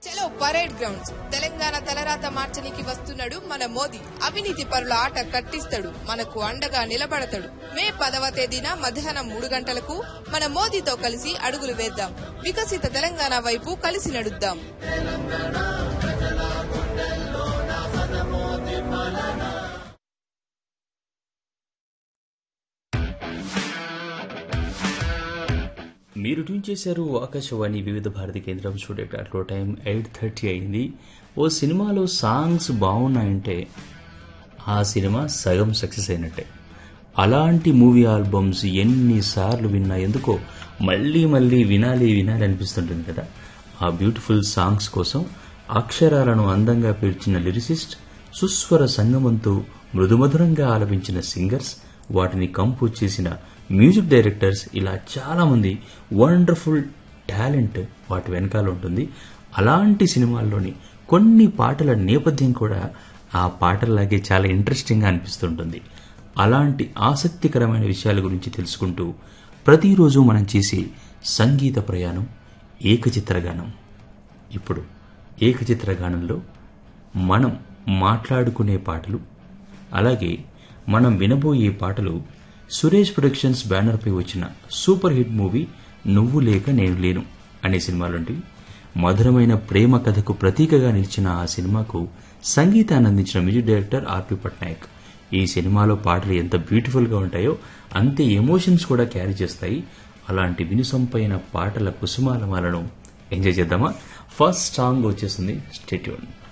చలో parade grounds Telangana తలరాత మార్చనికి వస్తున్నాడు మన మోదీ అవినీతి పరుల ఆట కట్టిస్తాడు మనకు అండగా నిలబడతాడు మే పదవ తేదీన మధ్యాహ్నం మూడు గంటలకు మన మోదీతో కలిసి అడుగులు వేద్దాం వికసిత తెలంగాణ వైపు కలిసి నడుద్దాం మీరు ట్యూన్ చేశారు ఆకాశవాణి వివిధ భారతి కేంద్రం స్టూడియో క్లాక్లో టైం ఎయిట్ థర్టీ అయింది ఓ సినిమాలో సాంగ్స్ బాగున్నాయంటే ఆ సినిమా సగం సక్సెస్ అయినట్టే అలాంటి మూవీ ఆల్బమ్స్ ఎన్నిసార్లు విన్నా ఎందుకో మళ్ళీ మళ్ళీ వినాలి వినాలి అనిపిస్తుంటుంది కదా ఆ బ్యూటిఫుల్ సాంగ్స్ కోసం అక్షరాలను అందంగా పేర్చిన లిరిసిస్ట్ సుస్వర సంగమంతో మృదుమధురంగా ఆలపించిన సింగర్స్ వాటిని కంపోజ్ చేసిన మ్యూజిక్ డైరెక్టర్స్ ఇలా చాలా మంది వండర్ఫుల్ టాలెంట్ వాటి వెనకాల ఉంటుంది అలాంటి సినిమాల్లోని కొన్ని పాటల నేపథ్యం కూడా ఆ పాటల్లాగే చాలా ఇంట్రెస్టింగ్గా అనిపిస్తుంటుంది అలాంటి ఆసక్తికరమైన విషయాల గురించి తెలుసుకుంటూ ప్రతిరోజు మనం చేసే సంగీత ప్రయాణం ఏకచిత్రగానం ఇప్పుడు ఏకచిత్రగానంలో మనం మాట్లాడుకునే పాటలు అలాగే మనం వినబోయే పాటలు సురేష్ ప్రొడక్షన్స్ బ్యానర్పై వచ్చిన సూపర్ హిట్ మూవీ నువ్వు లేక నేను లేను అనే సినిమాలుంటివి మధురమైన ప్రేమ కథకు ప్రతీకగా నిలిచిన ఆ సినిమాకు సంగీతాన్ని అందించిన మ్యూజిక్ డైరెక్టర్ ఆర్పి పట్నాయక్ ఈ సినిమాలో పాటలు ఎంత బ్యూటిఫుల్గా ఉంటాయో అంతే ఎమోషన్స్ కూడా క్యారీ చేస్తాయి అలాంటి వినుసంపైన పాటల కుసుమాలమాలను ఎంజాయ్ చేద్దామా ఫస్ట్ సాంగ్ వచ్చేసింది స్టేట్యూన్